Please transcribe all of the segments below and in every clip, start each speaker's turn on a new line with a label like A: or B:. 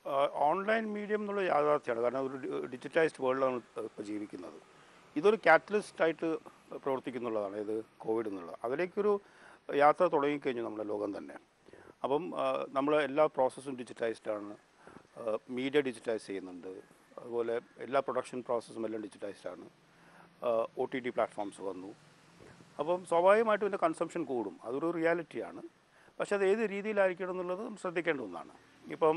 A: online medium എന്നുള്ള യാഥാർത്ഥ്യമാണ് കാരണം ഒരു ഡിജിറ്റൈസ്ഡ് വേൾഡിലാണ് ഇപ്പോൾ ജീവിക്കുന്നത് ഇതൊരു കാറ്റലിസ്റ്റ് ആയിട്ട് പ്രവർത്തിക്കുന്നുള്ളതാണ് ഇത് കോവിഡ് എന്നുള്ളത് അതിലേക്കൊരു യാത്ര തുടങ്ങിക്കഴിഞ്ഞു നമ്മുടെ ലോകം തന്നെ അപ്പം നമ്മൾ എല്ലാ പ്രോസസ്സും ഡിജിറ്റൈസ്ഡ് ആണ് മീഡിയ ഡിജിറ്റൈസ് ചെയ്യുന്നുണ്ട് അതുപോലെ എല്ലാ പ്രൊഡക്ഷൻ പ്രോസസ്സും എല്ലാം ഡിജിറ്റൈസ്ഡ് ആണ് ഒ ടി ടി പ്ലാറ്റ്ഫോംസ് വന്നു അപ്പം സ്വാഭാവികമായിട്ടും ഇതിൻ്റെ കൺസംഷൻ കൂടും അതൊരു റിയാലിറ്റിയാണ് പക്ഷെ അത് ഏത് രീതിയിലായിരിക്കണം എന്നുള്ളത് ശ്രദ്ധിക്കേണ്ട ഒന്നാണ് ഇപ്പം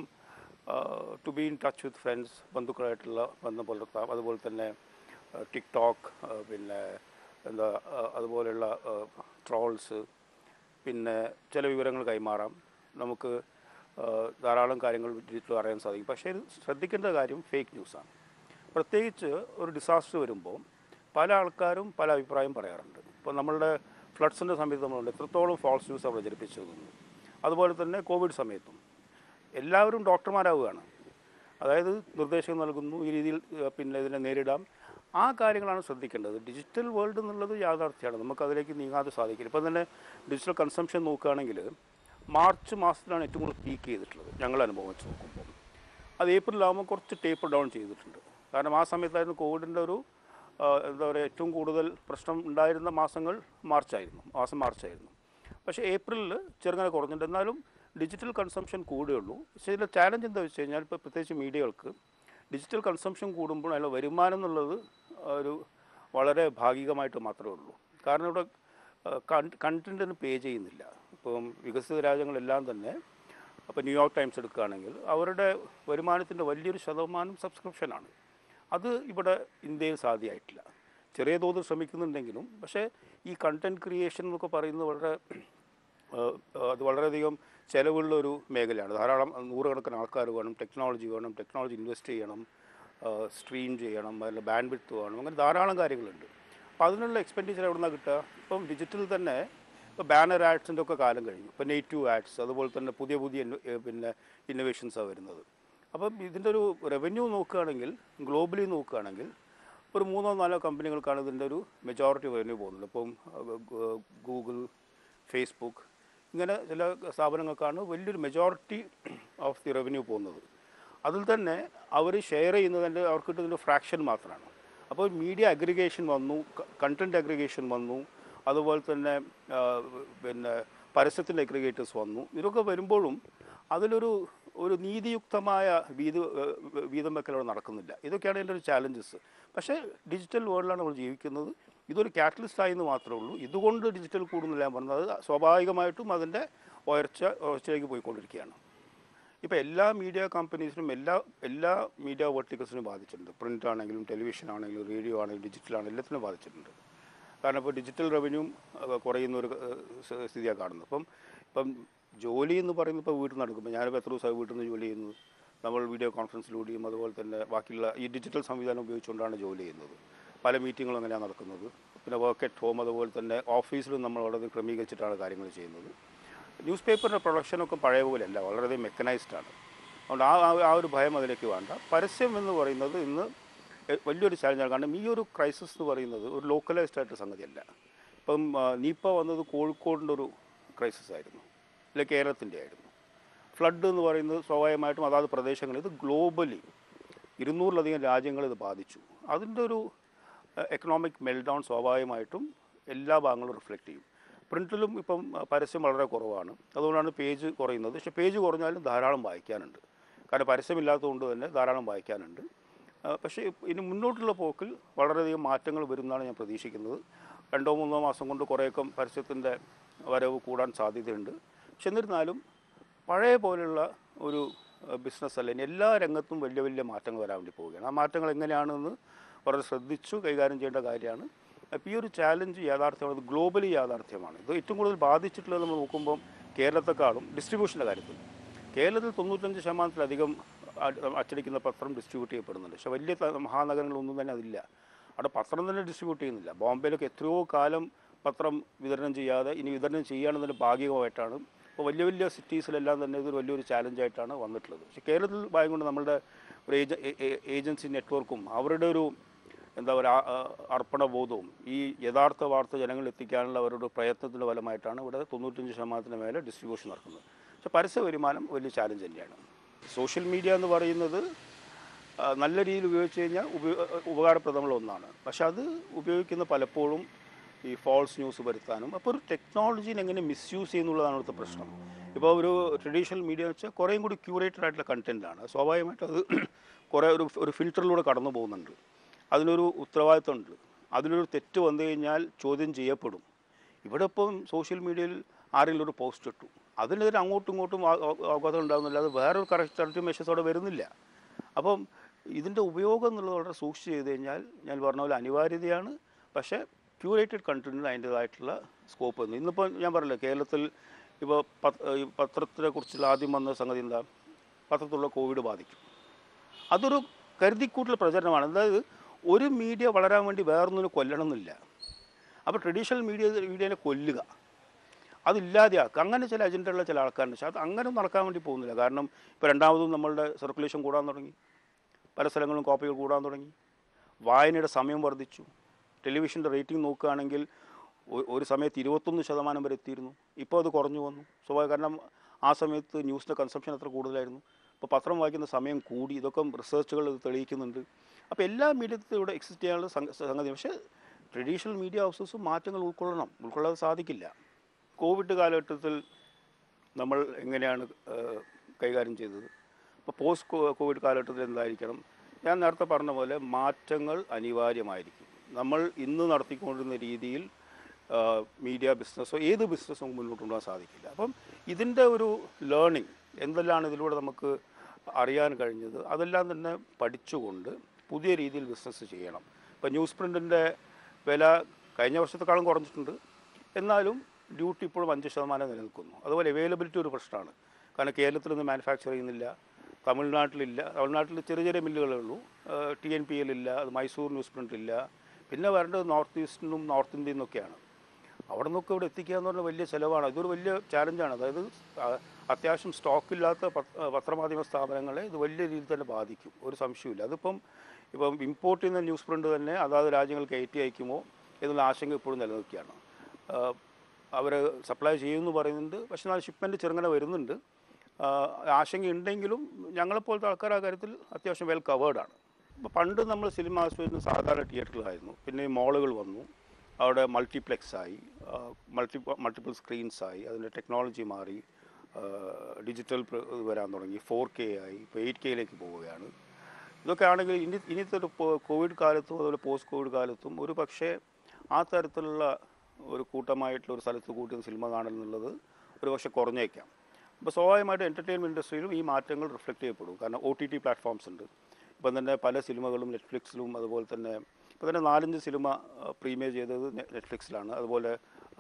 A: to be in touch with friends ബന്ധുക്കളായിട്ടുള്ള ബന്ധം പുലർത്താം അതുപോലെ തന്നെ ടിക്ടോക്ക് പിന്നെ എന്താ ആ, അതുപോലെയുള്ള ട്രോൾസ് പിന്നെ ചില വിവരങ്ങൾ കൈമാറാം നമുക്ക് ആ, ധാരാളം കാര്യങ്ങൾ ഡിജിറ്റൽ അറിയാൻ സാധിക്കും പക്ഷേ ഇത് ശ്രദ്ധിക്കേണ്ട കാര്യം ഫേക്ക് ന്യൂസാണ് പ്രത്യേകിച്ച് ഒരു ഡിസാസ്റ്റർ വരുമ്പോൾ പല ആൾക്കാരും പല അഭിപ്രായം പറയാറുണ്ട് ഇപ്പോൾ നമ്മളുടെ ഫ്ലഡ്സിൻ്റെ സമയത്ത് നമ്മളുണ്ട് എത്രത്തോളം ഫാൾസ് ന്യൂസ് പ്രചരിപ്പിച്ചതെന്ന് അതുപോലെ തന്നെ കോവിഡ് സമയത്തും എല്ലാവരും ഡോക്ടർമാരാവുകയാണ് അതായത് നിർദ്ദേശം നൽകുന്നു ഈ രീതിയിൽ ഏഹ്, പിന്നെ ഇതിനെ നേരിടാം ആ കാര്യങ്ങളാണ് ശ്രദ്ധിക്കേണ്ടത് ഡിജിറ്റൽ വേൾഡ് എന്നുള്ളത് യാഥാർത്ഥ്യമാണ് നമുക്ക് അതിലേക്ക് നീങ്ങാതെ സാധിക്കില്ല ഇപ്പം തന്നെ ഡിജിറ്റൽ കൺസംഷൻ നോക്കുകയാണെങ്കിൽ മാർച്ച് മാസത്തിലാണ് ഏറ്റവും കൂടുതൽ പീക്ക് ചെയ്തിട്ടുള്ളത് ഞങ്ങൾ അനുഭവം വെച്ച് നോക്കുമ്പോൾ അത് ഏപ്രിലാകുമ്പോൾ കുറച്ച് ടേപ്പർ ഡൗൺ ചെയ്തിട്ടുണ്ട് കാരണം ആ സമയത്തായിരുന്നു കോവിഡിൻ്റെ ഒരു ആ, എന്താ പറയുക ഏറ്റവും കൂടുതൽ പ്രശ്നം ഉണ്ടായിരുന്ന മാസങ്ങൾ മാർച്ചായിരുന്നു മാസം മാർച്ചായിരുന്നു പക്ഷേ ഏപ്രിലിൽ ചെറുങ്ങനെ കുറഞ്ഞിട്ടുണ്ട് എന്നാലും ഡിജിറ്റൽ കൺസംഷൻ കൂടുകയുള്ളൂ പക്ഷേ ഇതിലെ ചാലഞ്ച് എന്താ വെച്ച് കഴിഞ്ഞാൽ ഇപ്പോൾ പ്രത്യേകിച്ച് മീഡിയകൾക്ക് ഡിജിറ്റൽ കൺസംഷൻ കൂടുമ്പോൾ അതിലെ വരുമാനം എന്നുള്ളത് ഒരു വളരെ ഭാഗികമായിട്ട് മാത്രമേ ഉള്ളൂ കാരണം ഇവിടെ കണ്ടൻറ്റിന് പേ ചെയ്യുന്നില്ല ഇപ്പം വികസിത രാജ്യങ്ങളെല്ലാം തന്നെ അപ്പോൾ ന്യൂയോർക്ക് ടൈംസ് എടുക്കുകയാണെങ്കിൽ അവരുടെ വരുമാനത്തിൻ്റെ വലിയൊരു ശതമാനം സബ്സ്ക്രിപ്ഷനാണ് അത് ഇവിടെ ഇന്ത്യയിൽ സാധ്യമായിട്ടില്ല ചെറിയ തോതിൽ ശ്രമിക്കുന്നുണ്ടെങ്കിലും പക്ഷേ ഈ കണ്ടൻറ് ക്രിയേഷൻ എന്നൊക്കെ പറയുന്നത് വളരെ ഏഹ്, അത് വളരെയധികം ചിലവുള്ള ഒരു മേഖലയാണ് ധാരാളം നൂറുകണക്കിന് ആൾക്കാർ വേണം ടെക്നോളജി വേണം ടെക്നോളജി ഇൻവെസ്റ്റ് ചെയ്യണം സ്ട്രീം ചെയ്യണം അതിൽ ബാൻഡ് വിത്ത് വേണം അങ്ങനെ ധാരാളം കാര്യങ്ങളുണ്ട് അപ്പോൾ അതിനുള്ള എക്സ്പെൻഡിച്ചർ എവിടെ നിന്നാണ് കിട്ടുക ഇപ്പം ഡിജിറ്റൽ തന്നെ ഇപ്പോൾ ബാനർ ആഡ്സിൻ്റെ ഒക്കെ കാലം കഴിഞ്ഞു ഇപ്പോൾ നെയ്റ്റീവ് ആഡ്സ് അതുപോലെ തന്നെ പുതിയ പുതിയ ഇന്ന- ഏഹ് പിന്നെ ഇന്നോവേഷൻസാണ് വരുന്നത് അപ്പം ഇതിൻ്റെ ഒരു റവന്യൂ നോക്കുകയാണെങ്കിൽ ഗ്ലോബലി നോക്കുകയാണെങ്കിൽ ഒരു മൂന്നോ നാലോ കമ്പനികൾക്കാണ് ഇതിൻ്റെ ഒരു മെജോറിറ്റി റവന്യൂ പോകുന്നത് ഇപ്പം ഗൂഗിൾ ഫേസ്ബുക്ക് ഇങ്ങനെ ചില സ്ഥാപനങ്ങൾക്കാണ് വലിയൊരു മെജോറിറ്റി ഓഫ് ദി റവന്യൂ പോകുന്നത് അതിൽ തന്നെ അവർ ഷെയർ ചെയ്യുന്നതിൻ്റെ അവർക്ക് കിട്ടുന്നൊരു ഫ്രാക്ഷൻ മാത്രമാണ് അപ്പോൾ മീഡിയ അഗ്രിഗേഷൻ വന്നു കണ്ടൻറ് അഗ്രിഗേഷൻ വന്നു അതുപോലെ തന്നെ ആ, പിന്നെ പരസ്യത്തിൻ്റെ അഗ്രിഗേറ്റേഴ്സ് വന്നു ഇതൊക്കെ വരുമ്പോഴും അതിലൊരു ഒരു നീതിയുക്തമായ വീത വീതം വെക്കൽ അവിടെ നടക്കുന്നില്ല ഇതൊക്കെയാണ് എൻ്റെ ഒരു ചാലഞ്ചസ് പക്ഷേ ഡിജിറ്റൽ വേൾഡിലാണ് നമ്മൾ ജീവിക്കുന്നത് ഇതൊരു കാറ്റലിസ്റ്റ് ആയെന്ന് മാത്രമേ ഉള്ളൂ ഇതുകൊണ്ട് ഡിജിറ്റൽ കൂടുന്നില്ല ഞാൻ പറഞ്ഞത് അത് സ്വാഭാവികമായിട്ടും അതിൻ്റെ ഉയർച്ച ഉയർച്ചയിലേക്ക് പോയിക്കൊണ്ടിരിക്കുകയാണ് ഇപ്പോൾ എല്ലാ മീഡിയ കമ്പനീസിനും എല്ലാ എല്ലാ മീഡിയ വെർട്ടിക്കൽസിനും ബാധിച്ചിട്ടുണ്ട് പ്രിൻ്റ് ആണെങ്കിലും ടെലിവിഷൻ ആണെങ്കിലും റേഡിയോ ആണെങ്കിലും ഡിജിറ്റൽ ആണെങ്കിലും എല്ലാത്തിനും ബാധിച്ചിട്ടുണ്ട് കാരണം ഇപ്പോൾ ഡിജിറ്റൽ റവന്യൂ കുറയുന്ന ഒരു ഏഹ്, സ്ഥ- സ്ഥിതിയാണ് കാണുന്നത് അപ്പം ഇപ്പം ജോലി എന്ന് പറയുന്നത് ഇപ്പോൾ വീട്ടിൽ നടക്കുമ്പോൾ ഞാനിപ്പോൾ എത്ര ദിവസമായി വീട്ടിൽ നിന്ന് ജോലി ചെയ്യുന്നത് നമ്മൾ വീഡിയോ കോൺഫറൻസിലൂടെയും അതുപോലെ തന്നെ ബാക്കിയുള്ള ഈ ഡിജിറ്റൽ സംവിധാനം ഉപയോഗിച്ചുകൊണ്ടാണ് ജോലി ചെയ്യുന്നത് പല മീറ്റിങ്ങുകളും അങ്ങനെയാണ് നടക്കുന്നത് പിന്നെ വർക്ക് അറ്റ് ഹോം അതുപോലെ തന്നെ ഓഫീസിലും നമ്മൾ വളരെ ക്രമീകരിച്ചിട്ടാണ് കാര്യങ്ങൾ ചെയ്യുന്നത് ന്യൂസ് പേപ്പറിൻ്റെ പ്രൊഡക്ഷനൊക്കെ പഴയ പോലെയല്ല വളരെയധികം മെക്കനൈസ്ഡ് ആണ് അതുകൊണ്ട് ആ ആ- ആ ഒരു ഭയം അതിലേക്ക് വേണ്ട പരസ്യം എന്ന് പറയുന്നത് ഇന്ന് എ- വലിയൊരു ചാലഞ്ചാണ് കാരണം ഈ ഒരു ക്രൈസിസ് എന്ന് പറയുന്നത് ഒരു ലോക്കലൈസ്ഡ് ആയിട്ട് സംഗതിയല്ല ഇപ്പം ആ, നിപ്പ വന്നത് കോഴിക്കോടിൻ്റെ ഒരു ക്രൈസിസ് ആയിരുന്നു ഇല്ല കേരളത്തിൻ്റെ ആയിരുന്നു ഫ്ലഡ് എന്ന് പറയുന്നത് സ്വാഭാവികമായിട്ടും അതാത് പ്രദേശങ്ങളിൽ ഇത് ഗ്ലോബലി ഇരുന്നൂറിലധികം രാജ്യങ്ങൾ ഇത് ബാധിച്ചു അതിൻ്റെ ഒരു എക്കണോമിക് മെൽഡൗൺ സ്വാഭാവികമായിട്ടും എല്ലാ ഭാഗങ്ങളും റിഫ്ലക്റ്റ് ചെയ്യും പ്രിൻറ്റിലും ഇപ്പം അഹ്, പരസ്യം വളരെ കുറവാണ് അതുകൊണ്ടാണ് പേജ് കുറയുന്നത് പക്ഷേ പേജ് കുറഞ്ഞാലും ധാരാളം വായിക്കാനുണ്ട് കാരണം പരസ്യമില്ലാത്തതുകൊണ്ട് തന്നെ ധാരാളം വായിക്കാനുണ്ട് ആ, പക്ഷേ ഇനി മുന്നോട്ടുള്ള പോക്കിൽ വളരെയധികം മാറ്റങ്ങൾ വരുമെന്നാണ് ഞാൻ പ്രതീക്ഷിക്കുന്നത് രണ്ടോ മൂന്നോ മാസം കൊണ്ട് കുറേയൊക്കെ പരസ്യത്തിൻ്റെ വരവ് കൂടാൻ സാധ്യതയുണ്ട് പക്ഷെ എന്നിരുന്നാലും പഴയ പോലെയുള്ള ഒരു ബിസിനസ് അല്ല ഇനി എല്ലാ രംഗത്തും വലിയ വലിയ മാറ്റങ്ങൾ വരാൻ വേണ്ടി പോവുകയാണ് ആ മാറ്റങ്ങൾ എങ്ങനെയാണെന്ന് വളരെ ശ്രദ്ധിച്ചു കൈകാര്യം ചെയ്യേണ്ട കാര്യമാണ് അപ്പോൾ ഈ ഒരു ചാലഞ്ച് യാഥാർത്ഥ്യമാണ് ഇത് ഗ്ലോബലി യാഥാർത്ഥ്യമാണ് ഇത് ഏറ്റവും കൂടുതൽ ബാധിച്ചിട്ടുള്ളത് നമ്മൾ നോക്കുമ്പം കേരളത്തെക്കാളും ഡിസ്ട്രിബ്യൂഷൻ്റെ കാര്യത്തിൽ കേരളത്തിൽ തൊണ്ണൂറ്റഞ്ച് ശതമാനത്തിലധികം അ- അച്ചടിക്കുന്ന പത്രം ഡിസ്ട്രിബ്യൂട്ട് ചെയ്യപ്പെടുന്നുണ്ട് പക്ഷേ വലിയ ത- മഹാനഗരങ്ങളൊന്നും തന്നെ അതില്ല അവിടെ പത്രം തന്നെ ഡിസ്ട്രിബ്യൂട്ട് ചെയ്യുന്നില്ല ബോംബെയിലൊക്കെ എത്രയോ കാലം പത്രം വിതരണം ചെയ്യാതെ ഇനി വിതരണം ചെയ്യുകയാണെന്നതിൻ്റെ ഭാഗികമായിട്ടാണ് ഇപ്പോൾ വലിയ വലിയ സിറ്റീസിലെല്ലാം തന്നെ ഇതൊരു വലിയൊരു ചാലഞ്ചായിട്ടാണ് വന്നിട്ടുള്ളത് പക്ഷേ കേരളത്തിൽ ഭാഗം കൊണ്ട് നമ്മളുടെ ഒരു ഏജ ഏ- ഏ- ഏജൻസി നെറ്റ്വർക്കും അവരുടെ ഒരു എന്താ പറയുക അർപ്പണബോധവും ഈ യഥാർത്ഥ വാർത്ത ജനങ്ങളിൽ എത്തിക്കാനുള്ള അവരുടെ പ്രയത്നത്തിൻ്റെ ഫലമായിട്ടാണ് ഇവിടെ തൊണ്ണൂറ്റഞ്ച് ശതമാനത്തിന് മേലെ ഡിസ്ട്രിബ്യൂഷൻ നടക്കുന്നത് പക്ഷേ പരസ്യ വരുമാനം വലിയ ചാലഞ്ച് തന്നെയാണ് സോഷ്യൽ മീഡിയ എന്ന് പറയുന്നത് ആ, നല്ല രീതിയിൽ ഉപയോഗിച്ച് കഴിഞ്ഞാൽ ഉപയോ ഉപകാരപ്രദമുള്ള ഒന്നാണ് പക്ഷെ അത് ഉപയോഗിക്കുന്ന പലപ്പോഴും ഈ ഫോൾസ് ന്യൂസ് വരുത്താനും അപ്പോൾ ഒരു ടെക്നോളജീനെ എങ്ങനെ മിസ്യൂസ് ചെയ്യുന്നുള്ളതാണ് ഇവിടുത്തെ പ്രശ്നം ഇപ്പോൾ ഒരു ട്രഡീഷണൽ മീഡിയ എന്ന് വെച്ചാൽ കുറേയും കൂടി ക്യൂറേറ്റഡ് ആയിട്ടുള്ള കണ്ടൻറ്റാണ് സ്വാഭാവികമായിട്ടും അത് കുറേ ഒരു ഒരു ഫിൽറ്ററിലൂടെ കടന്നു പോകുന്നുണ്ട് അതിനൊരു ഉത്തരവാദിത്തമുണ്ട് അതിലൊരു തെറ്റ് വന്നു കഴിഞ്ഞാൽ ചോദ്യം ചെയ്യപ്പെടും ഇവിടെ ഇപ്പം സോഷ്യൽ മീഡിയയിൽ ആരെങ്കിലും ഒരു പോസ്റ്റ് ഇട്ടു അതിനെതിരെ അങ്ങോട്ടും ഇങ്ങോട്ടും ആ- ആ- അവഗാതം ഉണ്ടാകുന്നില്ല അത് വേറൊരു കറക്റ്റ് മെഷേഴ്സ് അവിടെ വരുന്നില്ല അപ്പം ഇതിൻ്റെ ഉപയോഗം എന്നുള്ളത് വളരെ സൂക്ഷിച്ച് ചെയ്ത് കഴിഞ്ഞാൽ ഞാൻ പറഞ്ഞ പോലെ അനിവാര്യതയാണ് പക്ഷേ ക്യൂറേറ്റഡ് കണ്ടന്റിന് അതിൻ്റേതായിട്ടുള്ള സ്കോപ്പ് വന്നു ഇന്നിപ്പോൾ ഞാൻ പറഞ്ഞില്ല കേരളത്തിൽ ഇപ്പോൾ ഈ പത്രത്തിനെ കുറിച്ചുള്ള ആദ്യം വന്ന സംഗതി എന്താ പത്രത്തിലുള്ള കോവിഡ് ബാധിക്കും അതൊരു കരുതിക്കൂട്ടുള്ള പ്രചരണമാണ് അതായത് ഒരു മീഡിയ വളരാൻ വേണ്ടി വേറൊന്നിനെ കൊല്ലണം എന്നില്ല അപ്പോൾ ട്രഡീഷണൽ മീഡിയ മീഡിയനെ കൊല്ലുക അതില്ലാതെയാക്കുക അങ്ങനെ ചില അജണ്ടയുള്ള ചില ആൾക്കാരുണ്ട് പക്ഷേ അത് അങ്ങനെ നടക്കാൻ വേണ്ടി പോകുന്നില്ല കാരണം ഇപ്പോൾ രണ്ടാമതും നമ്മളുടെ സർക്കുലേഷൻ കൂടാൻ തുടങ്ങി പല സ്ഥലങ്ങളിലും കോപ്പികൾ കൂടാൻ തുടങ്ങി വായനയുടെ സമയം വർദ്ധിച്ചു ടെലിവിഷൻ്റെ റേറ്റിംഗ് നോക്കുകയാണെങ്കിൽ ഒ- ഒരു സമയത്ത് ഇരുപത്തൊന്ന് ശതമാനം വരെ എത്തിയിരുന്നു ഇപ്പോൾ അത് കുറഞ്ഞു വന്നു സ്വാഭാവിക കാരണം ആ സമയത്ത് ന്യൂസിൻ്റെ കൺസംഷൻ അത്ര കൂടുതലായിരുന്നു ഇപ്പോൾ പത്രം വായിക്കുന്ന സമയം കൂടി ഇതൊക്കെ റിസർച്ചുകൾ ഇത് തെളിയിക്കുന്നുണ്ട് അപ്പോൾ എല്ലാ മീഡിയത്തിലും ഇവിടെ എക്സിസ്റ്റ് ചെയ്യാനുള്ള സംഗ- സംഗതി പക്ഷേ ട്രഡീഷണൽ മീഡിയ ഹൗസസും മാറ്റങ്ങൾ ഉൾക്കൊള്ളണം ഉൾക്കൊള്ളാതെ സാധിക്കില്ല കോവിഡ് കാലഘട്ടത്തിൽ നമ്മൾ എങ്ങനെയാണ് ഏഹ്, കൈകാര്യം ചെയ്തത് ഇപ്പോൾ പോസ്റ്റ് കോ- കോവിഡ് കാലഘട്ടത്തിൽ എന്തായിരിക്കണം ഞാൻ നേരത്തെ പറഞ്ഞ പോലെ മാറ്റങ്ങൾ അനിവാര്യമായിരിക്കും നമ്മൾ ഇന്ന് നടത്തിക്കൊണ്ടിരുന്ന രീതിയിൽ ആഹ്, മീഡിയ ബിസിനസ്സോ ഏത് ബിസിനസ്സോ മുന്നോട്ട് കൊണ്ടുപോകാൻ സാധിക്കില്ല അപ്പം ഇതിൻ്റെ ഒരു ലേണിംഗ് എന്തെല്ലാം ഇതിലൂടെ നമുക്ക് അറിയാൻ കഴിഞ്ഞത് അതെല്ലാം തന്നെ പഠിച്ചുകൊണ്ട് പുതിയ രീതിയിൽ ബിസിനസ് ചെയ്യണം ഇപ്പോൾ ന്യൂസ് പ്രിൻറ്റിൻ്റെ വില കഴിഞ്ഞ വർഷത്തെക്കാളും കുറഞ്ഞിട്ടുണ്ട് എന്നാലും ഡ്യൂട്ടി ഇപ്പോഴും അഞ്ച് ശതമാനം നിലനിൽക്കുന്നു അതുപോലെ അവൈലബിലിറ്റി ഒരു പ്രശ്നമാണ് കാരണം കേരളത്തിൽ നിന്ന് മാനുഫാക്ചർ ചെയ്യുന്നില്ല തമിഴ്നാട്ടിലില്ല തമിഴ്നാട്ടിൽ ചെറിയ ചെറിയ മില്ലുകളേ ഉള്ളൂ ടി എൻ പി എൽ ഇല്ല അത് മൈസൂർ ന്യൂസ് പ്രിൻ്റ് ഇല്ല പിന്നെ വരേണ്ടത് നോർത്ത് ഈസ്റ്റിനും നോർത്ത് ഇന്ത്യയിൽ നിന്നൊക്കെയാണ് അവിടെ നിന്നൊക്കെ ഇവിടെ എത്തിക്കുക എന്ന് പറഞ്ഞാൽ വലിയ ചിലവാണ് ഇതൊരു വലിയ ചാലഞ്ചാണ് അതായത് ആ, അത്യാവശ്യം സ്റ്റോക്കില്ലാത്ത പത്ര- ആ, പത്രമാധ്യമ സ്ഥാപനങ്ങളെ ഇത് വലിയ രീതിയിൽ തന്നെ ബാധിക്കും ഒരു സംശയമില്ല അതിപ്പം ഇപ്പം ഇമ്പോർട്ട് ചെയ്യുന്ന ന്യൂസ് പ്രിൻ്റ് തന്നെ അതാത് രാജ്യങ്ങൾ കയറ്റി അയക്കുമോ എന്നുള്ള ആശങ്ക ഇപ്പോഴും നിലനിൽക്കുകയാണ് അവർ സപ്ലൈ ചെയ്യുമെന്ന് പറയുന്നുണ്ട് പക്ഷേ എന്നാൽ ഷിപ്മെൻറ്റ് ചെറുങ്ങനെ വരുന്നുണ്ട് ആ, ആശങ്കയുണ്ടെങ്കിലും ഞങ്ങളെപ്പോലത്തെ ആൾക്കാർ ആ കാര്യത്തിൽ അത്യാവശ്യം വെൽ കവേർഡാണ് ഇപ്പോൾ പണ്ട് നമ്മൾ സിനിമ ആസ്വദിക്കുന്ന സാധാരണ തിയേറ്ററിലായിരുന്നു പിന്നെ ഈ മോളുകൾ വന്നു അവിടെ മൾട്ടിപ്ലെക്സ് ആയി മൾട്ടി മൾട്ടിപ്പിൾ സ്ക്രീൻസ് ആയി അതിൻ്റെ ടെക്നോളജി മാറി ഡിജിറ്റൽ ഇത് വരാൻ തുടങ്ങി ഫോർ കെ ആയി ഇപ്പോൾ എയ്റ്റ് കെയിലേക്ക് പോവുകയാണ് ഇതൊക്കെ ആണെങ്കിൽ ഇനി ഇനിത്തെ ഒരു പോ- കോവിഡ് കാലത്തും അതുപോലെ പോസ്റ്റ് കോവിഡ് കാലത്തും ഒരു പക്ഷേ ആ തരത്തിലുള്ള ഒരു കൂട്ടമായിട്ടുള്ള ഒരു സ്ഥലത്ത് കൂട്ടി സിനിമ കാണൽ എന്നുള്ളത് ഒരു പക്ഷേ കുറഞ്ഞേക്കാം അപ്പോൾ സ്വാഭാവികമായിട്ട് എൻ്റർടൈൻമെൻറ്റ് ഇൻഡസ്ട്രിയിലും ഈ മാറ്റങ്ങൾ റിഫ്ലക്റ്റ് ചെയ്യപ്പെടും കാരണം ഒ ടി ടി പ്ലാറ്റ്ഫോംസ് ഉണ്ട് ഇപ്പം തന്നെ പല സിനിമകളും നെറ്റ്ഫ്ലിക്സിലും അതുപോലെ തന്നെ ഇപ്പം തന്നെ നാലഞ്ച് സിനിമ പ്രീമിയർ ചെയ്തത് നെ- നെറ്റ്ഫ്ലിക്സിലാണ് അതുപോലെ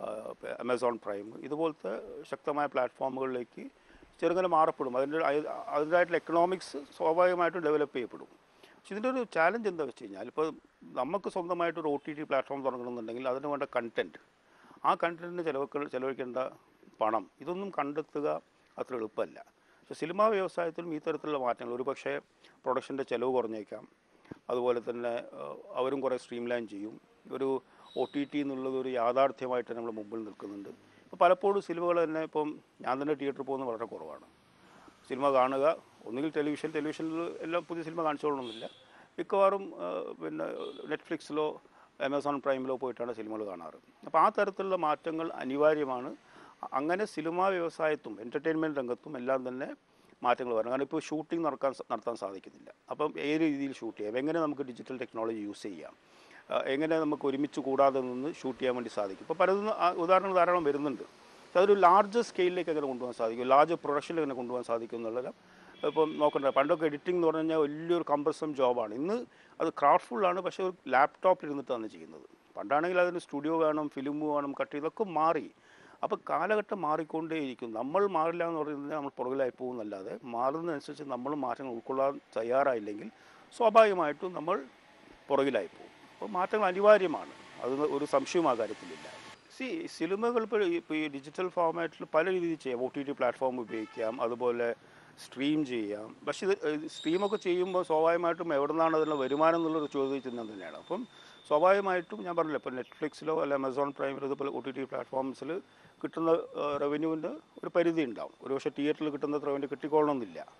A: അമസോൺ പ്രൈം ഇതുപോലത്തെ ശക്തമായ പ്ലാറ്റ്ഫോമുകളിലേക്ക് ചെറുങ്ങനെ മാറപ്പെടും അതിൻ്റെ അയ- അതിൻ്റെതായിട്ടുള്ള എക്കണോമിക്സ് സ്വാഭാവികമായിട്ടും ഡെവലപ്പ് ചെയ്യപ്പെടും പക്ഷെ ഇതിൻ്റെ ഒരു ചാലഞ്ച് എന്താ വെച്ച് കഴിഞ്ഞാൽ ഇപ്പോൾ നമുക്ക് സ്വന്തമായിട്ട് ഒരു ഒ ടി ടി പ്ലാറ്റ്ഫോം തുടങ്ങണമെന്നുണ്ടെങ്കിൽ അതിന് വേണ്ട കണ്ടൻറ്റ് ആ കണ്ടൻറ്റിന് ചിലവക്ക ചിലവഴിക്കേണ്ട പണം ഇതൊന്നും കണ്ടെത്തുക അത്ര എളുപ്പമല്ല പക്ഷെ സിനിമാ വ്യവസായത്തിലും ഈ തരത്തിലുള്ള മാറ്റങ്ങൾ ഒരു പക്ഷേ പ്രൊഡക്ഷൻ്റെ ചിലവ് കുറഞ്ഞേക്കാം അതുപോലെ തന്നെ ഏഹ്, അവരും കുറേ സ്ട്രീം ലൈൻ ചെയ്യും ഒരു ഒ ടി ടി എന്നുള്ളത് ഒരു യാഥാർത്ഥ്യമായിട്ട് നമ്മൾ മുമ്പിൽ നിൽക്കുന്നുണ്ട് ഇപ്പോൾ പലപ്പോഴും സിനിമകൾ തന്നെ ഇപ്പം ഞാൻ തന്നെ തിയേറ്ററിൽ പോകുന്നത് വളരെ കുറവാണ് സിനിമ കാണുക ഒന്നുകിൽ ടെലിവിഷൻ ടെലിവിഷനിൽ എല്ലാം പുതിയ സിനിമ കാണിച്ചോളണമെന്നില്ല മിക്കവാറും ആ, പിന്നെ നെറ്റ്ഫ്ലിക്സിലോ ആമസോൺ പ്രൈമിലോ പോയിട്ടാണ് സിനിമകൾ കാണാറ് അപ്പോൾ ആ തരത്തിലുള്ള മാറ്റങ്ങൾ അനിവാര്യമാണ് അ- അങ്ങനെ സിനിമാ വ്യവസായത്തും എൻ്റർടൈൻമെൻറ്റ് രംഗത്തും എല്ലാം തന്നെ മാറ്റങ്ങൾ വരണം കാരണം ഇപ്പോൾ ഷൂട്ടിംഗ് നടക്കാൻ സ- നടത്താൻ സാധിക്കുന്നില്ല അപ്പം ഏത് രീതിയിൽ ഷൂട്ട് ചെയ്യാം എങ്ങനെ നമുക്ക് ഡിജിറ്റൽ ടെക്നോളജി യൂസ് ചെയ്യാം ആ, എങ്ങനെ നമുക്ക് ഒരുമിച്ച് കൂടാതെ നിന്ന് ഷൂട്ട് ചെയ്യാൻ വേണ്ടി സാധിക്കും ഇപ്പോൾ പലതും ആ ഉദാഹരണങ്ങൾ ധാരാളം വരുന്നുണ്ട് പക്ഷെ അതൊരു ലാർജ് സ്കെയിലിലേക്ക് എങ്ങനെ കൊണ്ടുപോകാൻ സാധിക്കും ലാർജ് പ്രൊഡക്ഷനിൽ എങ്ങനെ കൊണ്ടുപോകാൻ സാധിക്കും എന്നുള്ളതെല്ലാം ഇപ്പം നോക്കണ്ട പണ്ടൊക്കെ എഡിറ്റിംഗ് എന്ന് പറഞ്ഞു കഴിഞ്ഞാൽ വലിയൊരു കമ്പൽസം ജോബാണ് ഇന്ന് അത് ക്രാഫ്റ്റ്ഫുള്ളാണ് പക്ഷേ ഒരു ലാപ്ടോപ്പിൽ ഇരുന്നിട്ടാണ് ചെയ്യുന്നത് പണ്ടാണെങ്കിൽ അതിന് സ്റ്റുഡിയോ വേണം ഫിലിം വേണം കട്ട് ഇതൊക്കെ മാറി അപ്പോൾ കാലഘട്ടം മാറിക്കൊണ്ടേയിരിക്കും നമ്മൾ മാറില്ല എന്ന് പറയുന്നത് നമ്മൾ പുറകിലായി പോകുന്നല്ലാതെ മാറുന്നതനുസരിച്ച് നമ്മൾ മാറ്റങ്ങൾ ഉൾക്കൊള്ളാൻ തയ്യാറായില്ലെങ്കിൽ സ്വാഭാവികമായിട്ടും നമ്മൾ പുറകിലായി പോകും അപ്പോൾ മാറ്റങ്ങൾ അനിവാര്യമാണ് അത് ഒരു സംശയവും ആ കാര്യത്തിലില്ല സി സിനിമകൾ ഇപ്പോൾ ഇപ്പോൾ ഈ ഡിജിറ്റൽ ഫോർമാറ്റിൽ പല രീതിയിൽ ചെയ്യാം ഒ ടി ടി പ്ലാറ്റ്ഫോം ഉപയോഗിക്കാം അതുപോലെ സ്ട്രീം ചെയ്യാം പക്ഷേ ഇത് സ്ട്രീമൊക്കെ ചെയ്യുമ്പോൾ സ്വാഭാവികമായിട്ടും എവിടെ നിന്നാണ് അതിനുള്ള വരുമാനം എന്നുള്ളൊരു ചോദ്യചിഹ്നം തന്നെയാണ് അപ്പം സ്വാഭാവികമായിട്ടും ഞാൻ പറഞ്ഞില്ല ഇപ്പോൾ നെറ്റ്ഫ്ലിക്സിലോ അല്ല ആമസോൺ പ്രൈമിലോ ഇതുപോലെ ഒ ടി ടി പ്ലാറ്റ്ഫോംസിൽ കിട്ടുന്ന റവന്യൂവിൻ്റെ ഒരു പരിധി ഉണ്ടാവും ഒരു പക്ഷേ തിയേറ്ററിൽ കിട്ടുന്ന റവന്യൂ കിട്ടിക്കൊള്ളണമെന്നില്ല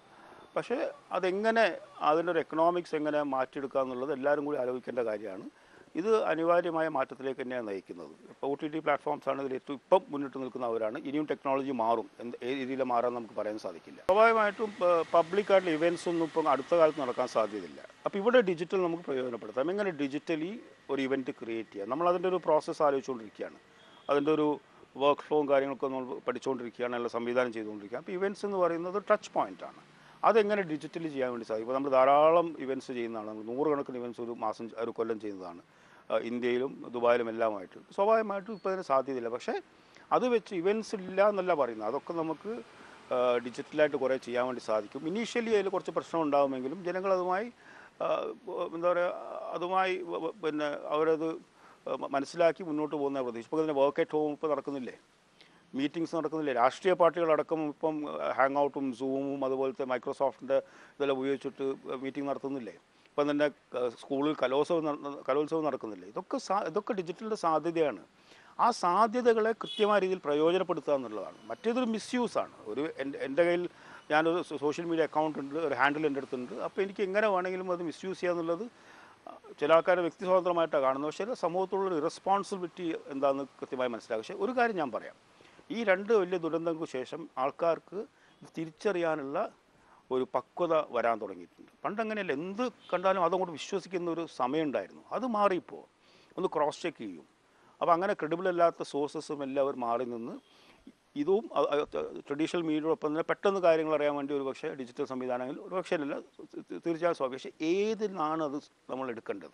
A: പക്ഷേ അതെങ്ങനെ അതിൻ്റെ ഒരു എക്കണോമിക്സ് എങ്ങനെ മാറ്റിയെടുക്കുക എന്നുള്ളത് എല്ലാവരും കൂടി ആലോചിക്കേണ്ട കാര്യമാണ് ഇത് അനിവാര്യമായ മാറ്റത്തിലേക്ക് തന്നെയാണ് നയിക്കുന്നത് ഇപ്പോൾ ഒ ടി ടി പ്ലാറ്റ്ഫോംസ് ആണ് ഇതിൽ ഏറ്റവും ഇപ്പം മുന്നിട്ട് നിൽക്കുന്നവരാണ് ഇനിയും ടെക്നോളജി മാറും എന്ത് ഏത് രീതിയിൽ മാറാൻ നമുക്ക് പറയാൻ സാധിക്കില്ല സ്വാഭാവികമായിട്ടും പബ്ലിക്കായിട്ടുള്ള ഇവൻറ്റ്സ് ഒന്നും ഇപ്പം അടുത്ത കാലത്ത് നടക്കാൻ സാധ്യതയില്ല അപ്പോൾ ഇവിടെ ഡിജിറ്റൽ നമുക്ക് പ്രയോജനപ്പെടുത്താം എങ്ങനെ ഡിജിറ്റലി ഒരു ഇവൻറ്റ് ക്രിയേറ്റ് ചെയ്യാം നമ്മൾ അതിൻ്റെ ഒരു പ്രോസസ്സ് ആലോചിച്ചുകൊണ്ടിരിക്കുകയാണ് അതിൻ്റെ ഒരു വർക്ക് ഫ്ലോവും കാര്യങ്ങളൊക്കെ നമ്മൾ പഠിച്ചുകൊണ്ടിരിക്കുകയാണ് അല്ല സംവിധാനം ചെയ്തുകൊണ്ടിരിക്കുക അപ്പോൾ ഇവൻറ്റ്സ് എന്ന് പറയുന്നത് ടച്ച് പോയിന്റ് ആണ് അതെങ്ങനെ ഡിജിറ്റലി ചെയ്യാൻ വേണ്ടി സാധിക്കും ഇപ്പോൾ നമ്മൾ ധാരാളം ഇവൻറ്റ്സ് ചെയ്യുന്നതാണ് നമ്മൾ നൂറുകണക്കിന് ഇവൻറ്റ്സ് ഒരു മാസം ഒരു കൊല്ലം ചെയ്യുന്നതാണ് ആ, ഇന്ത്യയിലും ദുബായിലും എല്ലാമായിട്ട് സ്വാഭാവികമായിട്ടും ഇപ്പോൾ അതിന് സാധ്യതയില്ല പക്ഷേ അത് വെച്ച് ഇവൻറ്റ്സ് ഇല്ല എന്നല്ല പറയുന്നത് അതൊക്കെ നമുക്ക് ആ, ഡിജിറ്റലായിട്ട് കുറേ ചെയ്യാൻ വേണ്ടി സാധിക്കും ഇനീഷ്യലി അതിൽ കുറച്ച് പ്രശ്നം ഉണ്ടാകുമെങ്കിലും ജനങ്ങൾ അതുമായി ആ, എന്താ പറയുക അതുമായി വ- വ- പിന്നെ അവരത് മ- മനസ്സിലാക്കി മുന്നോട്ട് പോകുന്ന പ്രതീക്ഷ ഇപ്പോൾ ഇതിന് വർക്ക് അറ്റ് ഹോം ഇപ്പോൾ നടക്കുന്നില്ലേ മീറ്റിംഗ്സ് നടക്കുന്നില്ലേ രാഷ്ട്രീയ പാർട്ടികളടക്കം ഇപ്പം ഹാങ് ഔട്ടും സൂമും അതുപോലത്തെ മൈക്രോസോഫ്റ്റിൻ്റെ ഇതെല്ലാം ഉപയോഗിച്ചിട്ട് മീറ്റിംഗ് നടത്തുന്നില്ലേ ഇപ്പം തന്നെ ക- സ്കൂളിൽ കലോത്സവം നട- കലോത്സവം നടക്കുന്നില്ലേ ഇതൊക്കെ സാ- ഇതൊക്കെ ഡിജിറ്റലിൻ്റെ സാധ്യതയാണ് ആ സാധ്യതകളെ കൃത്യമായ രീതിയിൽ പ്രയോജനപ്പെടുത്തുക എന്നുള്ളതാണ് മറ്റേതൊരു മിസ്യൂസ് ആണ് ഒരു എൻ്റെ എൻ്റെ കയ്യിൽ ഞാനൊരു സോഷ്യൽ മീഡിയ അക്കൗണ്ട് ഉണ്ട് ഒരു ഹാൻഡിൽ എൻ്റെ അടുത്തുണ്ട് അപ്പോൾ എനിക്ക് എങ്ങനെ വേണമെങ്കിലും അത് മിസ്യൂസ് ചെയ്യുക എന്നുള്ളത് ചില ആൾക്കാരെ വ്യക്തി സ്വാതന്ത്ര്യമായിട്ടാണ് കാണുന്നത് പക്ഷേ സമൂഹത്തിലുള്ള റെസ്പോൺസിബിലിറ്റി എന്താണെന്ന് കൃത്യമായി മനസ്സിലാക്കും പക്ഷേ ഒരു കാര്യം ഞാൻ പറയാം ഈ രണ്ട് വലിയ ദുരന്തങ്ങൾക്ക് ശേഷം ആൾക്കാർക്ക് ഇത് തിരിച്ചറിയാനുള്ള ഒരു പക്വത വരാൻ തുടങ്ങിയിട്ടുണ്ട് പണ്ട് അങ്ങനെയല്ല എന്ത് കണ്ടാലും അതങ്ങോട്ട് വിശ്വസിക്കുന്ന ഒരു സമയമുണ്ടായിരുന്നു അത് മാറിയിപ്പോൾ ഒന്ന് ക്രോസ് ചെക്ക് ചെയ്യും അപ്പോൾ അങ്ങനെ ക്രെഡിബിൾ അല്ലാത്ത സോഴ്സസും എല്ലാവരും മാറി നിന്ന് ഇതും ട്രഡീഷണൽ മീഡിയയോടൊപ്പം തന്നെ പെട്ടെന്ന് കാര്യങ്ങൾ അറിയാൻ വേണ്ടി ഒരു പക്ഷേ ഡിജിറ്റൽ സംവിധാനങ്ങൾ ഒരു പക്ഷേ അല്ല തീർച്ചയായും സ്വാഭാവികം പക്ഷേ ഏതിനാണ് അത് നമ്മൾ എടുക്കേണ്ടത്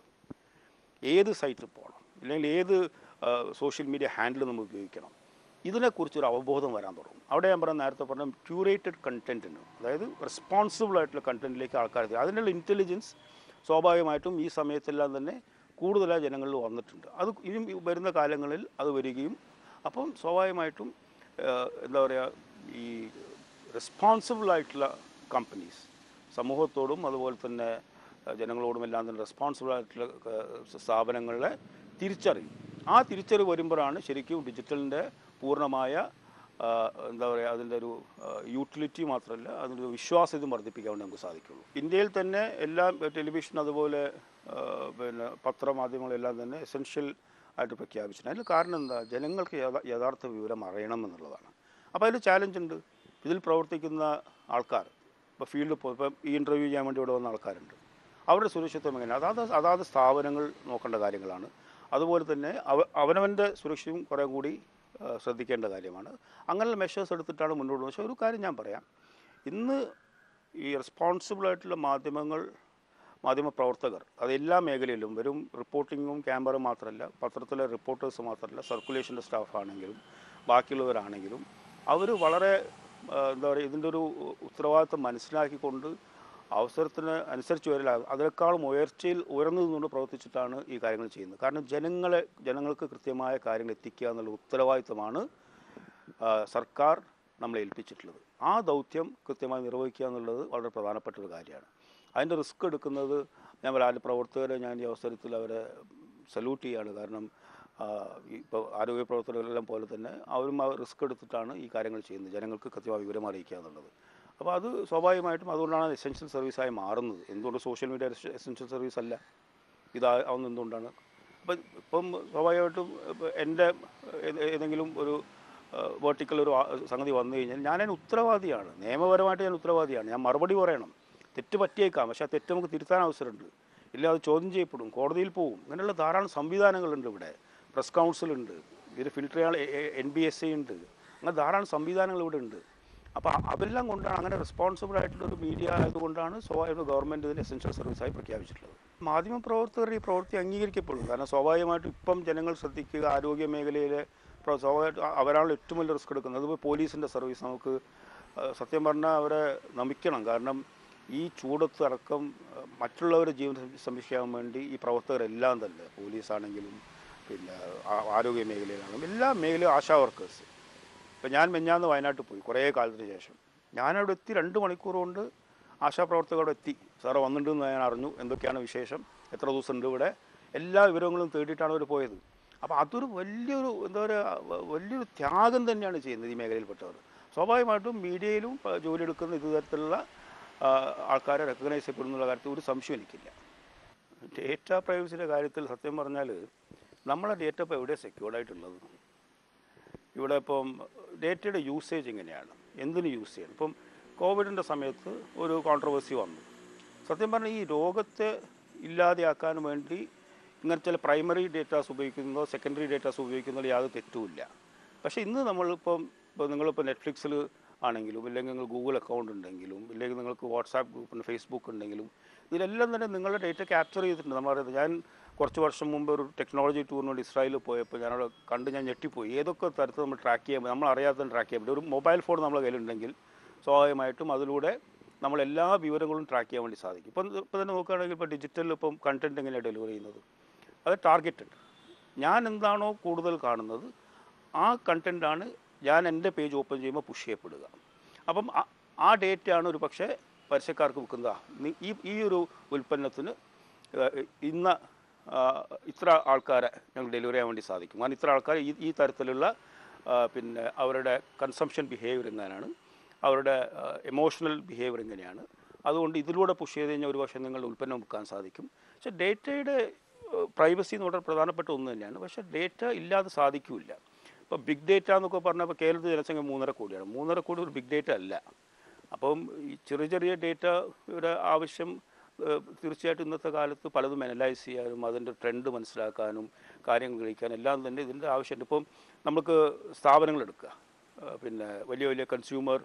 A: ഏത് സൈറ്റിൽ പോകണം അല്ലെങ്കിൽ ഏത് സോഷ്യൽ മീഡിയ ഹാൻഡിൽ നമ്മൾ ഉപയോഗിക്കണം ഇതിനെക്കുറിച്ചൊരു അവബോധം വരാൻ തുടങ്ങും അവിടെ ഞാൻ പറഞ്ഞ നേരത്തെ പറഞ്ഞ ക്യൂറേറ്റഡ് കണ്ടന്റിന് അതായത് റെസ്പോൺസിബിൾ ആയിട്ടുള്ള കണ്ടന്റിലേക്ക് ആൾക്കാർ എത്തി അതിനുള്ള ഇൻ്റലിജൻസ് സ്വാഭാവികമായിട്ടും ഈ സമയത്തെല്ലാം തന്നെ കൂടുതലായി ജനങ്ങളിൽ വന്നിട്ടുണ്ട് അത് ഇനിയും വരുന്ന കാലങ്ങളിൽ അത് വരികയും അപ്പം സ്വാഭാവികമായിട്ടും ഏഹ്, എന്താ പറയുക ഈ റെസ്പോൺസിബിൾ ആയിട്ടുള്ള കമ്പനീസ് സമൂഹത്തോടും അതുപോലെ തന്നെ ഏഹ്, ജനങ്ങളോടും എല്ലാം തന്നെ റെസ്പോൺസിബിൾ ആയിട്ടുള്ള ഏഹ്, സ്ഥാപനങ്ങളെ തിരിച്ചറിയും ആ തിരിച്ചറിവ് വരുമ്പോഴാണ് ശരിക്കും ഡിജിറ്റലിൻ്റെ പൂർണ്ണമായ ആ, എന്താ പറയുക അതിൻ്റെ ഒരു യൂട്ടിലിറ്റി മാത്രമല്ല അതിൻ്റെ ഒരു വിശ്വാസ്യത വർദ്ധിപ്പിക്കാൻ വേണ്ടി നമുക്ക് സാധിക്കുള്ളൂ ഇന്ത്യയിൽ തന്നെ എല്ലാ ടെലിവിഷൻ അതുപോലെ ആ, പിന്നെ പത്രമാധ്യമങ്ങളെല്ലാം തന്നെ എസെൻഷ്യൽ ആയിട്ട് പ്രഖ്യാപിച്ചിട്ടുണ്ട് അതിന് കാരണം എന്താ ജനങ്ങൾക്ക് യഥാ- യഥാർത്ഥ വിവരം അറിയണം എന്നുള്ളതാണ് അപ്പോൾ അതിൽ ചാലഞ്ച് ഉണ്ട് ഇതിൽ പ്രവർത്തിക്കുന്ന ആൾക്കാർ ഇപ്പോൾ ഫീൽഡിൽ പോയി ഇപ്പം ഈ ഇൻ്റർവ്യൂ ചെയ്യാൻ വേണ്ടി ഇവിടെ വന്ന ആൾക്കാരുണ്ട് അവരുടെ സുരക്ഷിത്വം എങ്ങനെയാണ് അതാത് അതാത് സ്ഥാപനങ്ങൾ നോക്കേണ്ട കാര്യങ്ങളാണ് അതുപോലെ തന്നെ അവ അവനവൻ്റെ സുരക്ഷയും കുറേ കൂടി ആ, ശ്രദ്ധിക്കേണ്ട കാര്യമാണ് അങ്ങനെയുള്ള മെഷേഴ്സ് എടുത്തിട്ടാണ് മുന്നോട്ട് പോകുന്നത് പക്ഷേ ഒരു കാര്യം ഞാൻ പറയാം ഇന്ന് ഈ റെസ്പോൺസിബിൾ ആയിട്ടുള്ള മാധ്യമങ്ങൾ മാധ്യമ പ്രവർത്തകർ അത് എല്ലാ മേഖലയിലും വെറും റിപ്പോർട്ടിങ്ങും ക്യാമറ മാത്രമല്ല പത്രത്തിലെ റിപ്പോർട്ടേഴ്സ് മാത്രമല്ല സർക്കുലേഷൻ്റെ സ്റ്റാഫ് ആണെങ്കിലും ബാക്കിയുള്ളവരാണെങ്കിലും അവർ വളരെ ആ, എന്താ പറയുക ഇതിൻ്റെ ഒരു ഉത്തരവാദിത്വം മനസ്സിലാക്കിക്കൊണ്ട് അവസരത്തിന് അനുസരിച്ച് വരില്ല അതിനേക്കാളും ഉയർച്ചയിൽ ഉയർന്നു നിന്നുകൊണ്ട് പ്രവർത്തിച്ചിട്ടാണ് ഈ കാര്യങ്ങൾ ചെയ്യുന്നത് കാരണം ജനങ്ങളെ ജനങ്ങൾക്ക് കൃത്യമായ കാര്യങ്ങൾ എത്തിക്കുക എന്നുള്ള ഉത്തരവാദിത്വമാണ് ആ, സർക്കാർ നമ്മളെ ഏൽപ്പിച്ചിട്ടുള്ളത് ആ ദൗത്യം കൃത്യമായി നിർവഹിക്കുക എന്നുള്ളത് വളരെ പ്രധാനപ്പെട്ട ഒരു കാര്യമാണ് അതിൻ്റെ റിസ്ക് എടുക്കുന്നത് ഞാൻ പറയാം പ്രവർത്തകരെ ഞാൻ ഈ അവസരത്തിൽ അവരെ സല്യൂട്ട് ചെയ്യുകയാണ് കാരണം ഇപ്പോൾ ആരോഗ്യ പ്രവർത്തകരെല്ലാം പോലെ തന്നെ അവരും ആ റിസ്ക് എടുത്തിട്ടാണ് ഈ കാര്യങ്ങൾ ചെയ്യുന്നത് ജനങ്ങൾക്ക് കൃത്യമായ വിവരം അറിയിക്കുക എന്നുള്ളത് അപ്പോൾ അത് സ്വാഭാവികമായിട്ടും അതുകൊണ്ടാണ് എസെൻഷ്യൽ സർവീസായി മാറുന്നത് എന്തുകൊണ്ട് സോഷ്യൽ മീഡിയ എസെൻഷ്യൽ സർവീസ് അല്ല ഇതാവുന്ന എന്തുകൊണ്ടാണ് അപ്പം ഇപ്പം സ്വാഭാവികമായിട്ടും ഇപ്പം എൻ്റെ ഏത് ഏതെങ്കിലും ഒരു വേർട്ടിക്കൽ ഒരു ആ- സംഗതി വന്നു കഴിഞ്ഞാൽ ഞാൻ അതിന് ഉത്തരവാദിയാണ് നിയമപരമായിട്ട് ഞാൻ ഉത്തരവാദിയാണ് ഞാൻ മറുപടി പറയണം തെറ്റ് പറ്റിയേക്കാം പക്ഷേ ആ തെറ്റ് നമുക്ക് തിരുത്താൻ അവസരമുണ്ട് ഇല്ല അത് ചോദ്യം ചെയ്യപ്പെടും കോടതിയിൽ പോകും അങ്ങനെയുള്ള ധാരാളം സംവിധാനങ്ങളുണ്ട് ഇവിടെ പ്രസ് കൗൺസിലുണ്ട് ഇത് ഫിൽട്ടർ ചെയ്യാൻ എൻ ബി എസ് എ ഉണ്ട് അങ്ങനെ ധാരാളം സംവിധാനങ്ങൾ ഇവിടെ ഉണ്ട് അപ്പോൾ അതെല്ലാം കൊണ്ടാണ് അങ്ങനെ റെസ്പോൺസിബിൾ ആയിട്ടുള്ള ഒരു മീഡിയ ആയതുകൊണ്ടാണ് സ്വാഭാവിക ഗവൺമെൻറ് ഇതിന് എസെൻഷ്യൽ സർവീസായി പ്രഖ്യാപിച്ചിട്ടുള്ളത് മാധ്യമ പ്രവർത്തകർ ഈ പ്രവൃത്തി അംഗീകരിക്കപ്പെടും കാരണം സ്വാഭാവികമായിട്ടും ഇപ്പം ജനങ്ങൾ ശ്രദ്ധിക്കുക ആരോഗ്യ മേഖലയിലെ പ്ര- സ്വാഭാവികമായിട്ടും അ- അവരാണ് ഏറ്റവും വലിയ റിസ്ക് എടുക്കുന്നത് അതുപോലെ പോലീസിൻ്റെ സർവീസ് നമുക്ക് ആ, സത്യം പറഞ്ഞാൽ അവരെ നമിക്കണം കാരണം ഈ ചൂടത്ത് അടക്കം ആ, മറ്റുള്ളവരുടെ ജീവൻ സം- സംരക്ഷിക്കാൻ വേണ്ടി ഈ പ്രവർത്തകരെല്ലാം തന്നെ പോലീസാണെങ്കിലും പിന്നെ ആ- ആരോഗ്യ മേഖലയിലാണെങ്കിലും എല്ലാ മേഖലയും ആശാ വർക്കേഴ്സ് ഇപ്പം ഞാൻ മെഞ്ഞാന്ന് വയനാട്ടിൽ പോയി കുറേ കാലത്തിന് ശേഷം ഞാനവിടെ എത്തി രണ്ട് മണിക്കൂർ കൊണ്ട് ആശാപ്രവർത്തകർ അവിടെ എത്തി സാറ് വന്നിട്ടുണ്ടെന്ന് ഞാൻ അറിഞ്ഞു എന്തൊക്കെയാണ് വിശേഷം എത്ര ദിവസം ഉണ്ട് ഇവിടെ എല്ലാ വിവരങ്ങളും തേടിയിട്ടാണ് അവർ പോയത് അപ്പോൾ അതൊരു വലിയൊരു എന്താ പറയുക വലിയൊരു ത്യാഗം തന്നെയാണ് ചെയ്യുന്നത് ഈ മേഖലയിൽപ്പെട്ടവർ സ്വാഭാവികമായിട്ടും മീഡിയയിലും പ- ജോലിയെടുക്കുന്ന ഇത് തരത്തിലുള്ള ആ, ആൾക്കാരെ റെക്കഗ്നൈസ് ചെയ്യപ്പെടുന്നുള്ള കാര്യത്തിൽ ഒരു സംശയം എനിക്കില്ല ഡേറ്റ പ്രൈവസിയുടെ കാര്യത്തിൽ സത്യം പറഞ്ഞാൽ നമ്മളെ ഡേറ്റ ഇപ്പോൾ എവിടെയാണ് സെക്യൂർഡ് ആയിട്ടുള്ളത് ഇവിടെ ഇപ്പം ഡേറ്റയുടെ യൂസേജ് എങ്ങനെയാണ് എന്തിന് യൂസ് ചെയ്യണം ഇപ്പം കോവിഡിൻ്റെ സമയത്ത് ഒരു കോൺട്രവേഴ്സി വന്നു സത്യം പറഞ്ഞാൽ ഈ രോഗത്തെ ഇല്ലാതെയാക്കാൻ വേണ്ടി ഇങ്ങനെ ചില പ്രൈമറി ഡേറ്റാസ് ഉപയോഗിക്കുന്നതോ സെക്കൻഡറി ഡേറ്റാസ് ഉപയോഗിക്കുന്നതോ യാതൊരു തെറ്റുമില്ല പക്ഷേ ഇന്ന് നമ്മളിപ്പം ഇപ്പോൾ നിങ്ങളിപ്പോൾ നെറ്റ്ഫ്ലിക്സിൽ ആണെങ്കിലും ഇല്ലെങ്കിൽ നിങ്ങൾ ഗൂഗിൾ അക്കൗണ്ട് ഉണ്ടെങ്കിലും ഇല്ലെങ്കിൽ നിങ്ങൾക്ക് വാട്സാപ്പ് ഗ്രൂപ്പ് ഫേസ്ബുക്ക് ഉണ്ടെങ്കിലും ഇതിലെല്ലാം തന്നെ നിങ്ങളുടെ ഡേറ്റ ക്യാപ്ചർ ചെയ്തിട്ടുണ്ട് നമ്മൾ അറിയാം ഞാൻ കുറച്ച് വർഷം മുമ്പ് ഒരു ടെക്നോളജി ടൂറിന് വേണ്ടി ഇസ്രായേലിൽ പോയപ്പോൾ ഞാനവിടെ കണ്ട് ഞാൻ ഞെട്ടിപ്പോയി ഏതൊക്കെ തരത്തിൽ നമ്മൾ ട്രാക്ക് ചെയ്യാൻ നമ്മൾ അറിയാത്ത ട്രാക്ക് ചെയ്യാൻ പറ്റും ഒരു മൊബൈൽ ഫോൺ നമ്മുടെ കയ്യിലുണ്ടെങ്കിൽ സ്വാഭാവികമായിട്ടും അതിലൂടെ നമ്മൾ എല്ലാ വിവരങ്ങളും ട്രാക്ക് ചെയ്യാൻ വേണ്ടി സാധിക്കും ഇപ്പം ഇപ്പോൾ തന്നെ നോക്കുകയാണെങ്കിൽ ഇപ്പോൾ ഡിജിറ്റലിൽ ഇപ്പം കണ്ടന്റ് എങ്ങനെയാണ് ഡെലിവർ ചെയ്യുന്നത് അത് ടാർഗറ്റഡ് ഞാൻ എന്താണോ കൂടുതൽ കാണുന്നത് ആ കണ്ടൻ്റാണ് ഞാൻ എൻ്റെ പേജ് ഓപ്പൺ ചെയ്യുമ്പോൾ പുഷ് ചെയ്യപ്പെടുക അപ്പം ആ- ആ ഡേറ്റയാണ് ഒരു പക്ഷേ പരസ്യക്കാർക്ക് വിൽക്കുന്നത് ആ, നി- ഈ ഈ ഒരു ഉൽപ്പന്നത്തിന് ഏഹ്, ഇന്ന ആ, ഇത്ര ആൾക്കാരെ ഞങ്ങൾ ഡെലിവറി ചെയ്യാൻ വേണ്ടി സാധിക്കും കാരണം ഇത്ര ആൾക്കാർ ഈ ഈ തരത്തിലുള്ള ആ, പിന്നെ അവരുടെ കൺസംഷൻ ബിഹേവിയർ എങ്ങനെയാണ് അവരുടെ എമോഷണൽ ബിഹേവിയർ എങ്ങനെയാണ് അതുകൊണ്ട് ഇതിലൂടെ പുഷ് ചെയ്ത് കഴിഞ്ഞാൽ ഒരു പക്ഷേ നിങ്ങളുടെ ഉൽപ്പന്നം വിൽക്കാൻ സാധിക്കും പക്ഷേ ഡേറ്റയുടെ പ്രൈവസി എന്ന് വളരെ പ്രധാനപ്പെട്ട ഒന്ന് തന്നെയാണ് പക്ഷേ ഡേറ്റ ഇല്ലാതെ സാധിക്കില്ല ഇപ്പോൾ ബിഗ് ഡേറ്റ എന്നൊക്കെ പറഞ്ഞാൽ ഇപ്പോൾ കേരളത്തിൽ ജനസംഖ്യ മൂന്നര കോടിയാണ് മൂന്നര കോടി ഒരു ബിഗ് ഡേറ്റ അല്ല അപ്പം ഈ ചെറിയ ചെറിയ ഡേറ്റയുടെ ആവശ്യം ഏഹ്, തീർച്ചയായിട്ടും ഇന്നത്തെ കാലത്ത് പലതും അനലൈസ് ചെയ്യാനും അതിൻ്റെ ട്രെൻഡ് മനസ്സിലാക്കാനും കാര്യങ്ങൾ ഗ്രഹിക്കാനും എല്ലാം തന്നെ ഇതിൻ്റെ ആവശ്യമുണ്ട് ഇപ്പം നമുക്ക് സ്ഥാപനങ്ങൾ എടുക്കുക ഏഹ്, പിന്നെ വലിയ വലിയ കൺസ്യൂമർ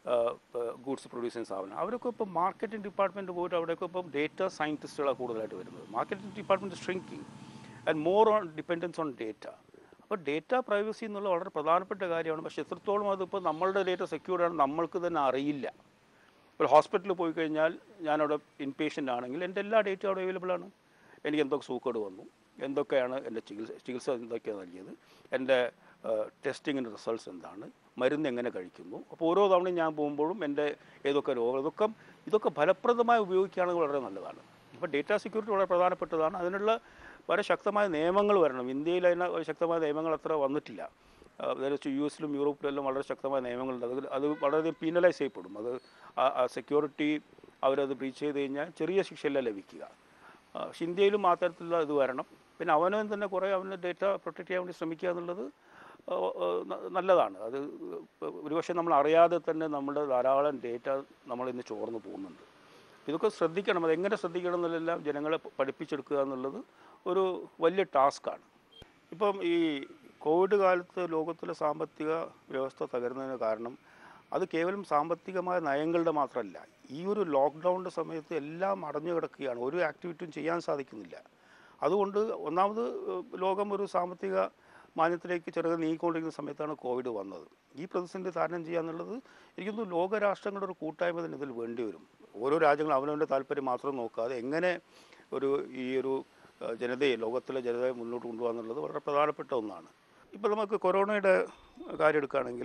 A: ഗൂഡ്സ് പ്രൊഡ്യൂസ് ചെയ്യുന്ന സ്ഥാപനം അവരൊക്കെ ഇപ്പോൾ മാർക്കറ്റിംഗ് ഡിപ്പാർട്ട്മെൻറ്റ് പോയിട്ട് അവിടെയൊക്കെ ഇപ്പം ഡേറ്റ സയൻറ്റിസ്റ്റുകളാണ് കൂടുതലായിട്ട് വരുന്നത് marketing department shrinking and more on dependence on data അപ്പോൾ ഡേറ്റ പ്രൈവസി എന്നുള്ള വളരെ പ്രധാനപ്പെട്ട കാര്യമാണ് പക്ഷേ എത്രത്തോളം അതിപ്പോൾ നമ്മളുടെ ഡേറ്റ സെക്യൂർഡ് ആണ് നമ്മൾക്ക് തന്നെ അറിയില്ല ഒരു ഹോസ്പിറ്റലിൽ പോയി കഴിഞ്ഞാൽ ഞാനവിടെ ഇൻപേഷ്യൻ്റ് ആണെങ്കിൽ എൻ്റെ എല്ലാ ഡേറ്റയും അവിടെ അവൈലബിൾ ആണ് എനിക്ക് എന്തൊക്കെ സൂക്കേട് വന്നു എന്തൊക്കെയാണ് എൻ്റെ ചികിത്സ ചികിത്സ എന്തൊക്കെയാണ് നൽകിയത് എൻ്റെ ടെസ്റ്റിങ്ങിൻ്റെ റിസൾട്ട്സ് എന്താണ് മരുന്ന് എങ്ങനെ കഴിക്കുന്നു അപ്പോൾ ഓരോ തവണയും ഞാൻ പോകുമ്പോഴും എൻ്റെ ഏതൊക്കെ രോഗം ഇതൊക്കെ ഇതൊക്കെ ഫലപ്രദമായി ഉപയോഗിക്കുകയാണെങ്കിൽ വളരെ നല്ലതാണ് അപ്പോൾ ഡേറ്റ സെക്യൂരിറ്റി വളരെ പ്രധാനപ്പെട്ടതാണ് അതിനുള്ള വളരെ ശക്തമായ നിയമങ്ങൾ വരണം ഇന്ത്യയിൽ അതിന് ഒരു ശക്തമായ നിയമങ്ങൾ അത്ര വന്നിട്ടില്ല നേരെ യു എസിലും യൂറോപ്പിലും എല്ലാം വളരെ ശക്തമായ നിയമങ്ങളുണ്ട് അത് അത് വളരെയധികം പീനലൈസ് ചെയ്യപ്പെടും അത് സെക്യൂരിറ്റി അവരത് ബ്രീച്ച് ചെയ്ത് കഴിഞ്ഞാൽ ചെറിയ ശിക്ഷയല്ല ലഭിക്കുക ആ, പക്ഷെ ഇന്ത്യയിലും ആ തരത്തിലുള്ള ഇത് വരണം പിന്നെ അവനവൻ തന്നെ കുറേ അവൻ്റെ ഡേറ്റ പ്രൊട്ടക്റ്റ് ചെയ്യാൻ വേണ്ടി ശ്രമിക്കുക എന്നുള്ളത് ആ, ആ, ന- നല്ലതാണ് അത് ഒരുപക്ഷെ നമ്മൾ അറിയാതെ തന്നെ നമ്മുടെ ധാരാളം ഡേറ്റ നമ്മൾ ഇന്ന് ചോർന്ന് പോകുന്നുണ്ട് ഇതൊക്കെ ശ്രദ്ധിക്കണം അത് എങ്ങനെ ശ്രദ്ധിക്കണം എന്നെല്ലാം ജനങ്ങളെ പ- പഠിപ്പിച്ചെടുക്കുക എന്നുള്ളത് ഒരു വലിയ ടാസ്ക്കാണ് ഇപ്പം ഈ കോവിഡ് കാലത്ത് ലോകത്തിലെ സാമ്പത്തിക വ്യവസ്ഥ തകരുന്നതിന് കാരണം അത് കേവലം സാമ്പത്തികമായ നയങ്ങളുടെ മാത്രമല്ല ഈ ഒരു ലോക്ക്ഡൗണിൻ്റെ സമയത്ത് എല്ലാം അടഞ്ഞു കിടക്കുകയാണ് ഒരു ആക്ടിവിറ്റിയും ചെയ്യാൻ സാധിക്കുന്നില്ല അതുകൊണ്ട് ഒന്നാമത് ഏഹ്, ലോകം ഒരു സാമ്പത്തിക മാന്യത്തിലേക്ക് ചെറുതെ നീങ്ങിക്കൊണ്ടിരിക്കുന്ന സമയത്താണ് കോവിഡ് വന്നത് ഈ പ്രതിസന്ധി തരണം ചെയ്യുക എന്നുള്ളത് എനിക്കൊന്ന് ലോകരാഷ്ട്രങ്ങളുടെ ഒരു കൂട്ടായ്മ തന്നെ ഇതിൽ വേണ്ടി വരും ഓരോ രാജ്യങ്ങളും അവനവൻ്റെ താല്പര്യം മാത്രം നോക്കാതെ എങ്ങനെ ഒരു ഈ ഒരു ഏഹ്, ജനതയെ ലോകത്തിലെ ജനതയെ മുന്നോട്ട് കൊണ്ടുപോകുക എന്നുള്ളത് വളരെ പ്രധാനപ്പെട്ട ഒന്നാണ് ഇപ്പോൾ നമുക്ക് കൊറോണയുടെ കാര്യം എടുക്കുകയാണെങ്കിൽ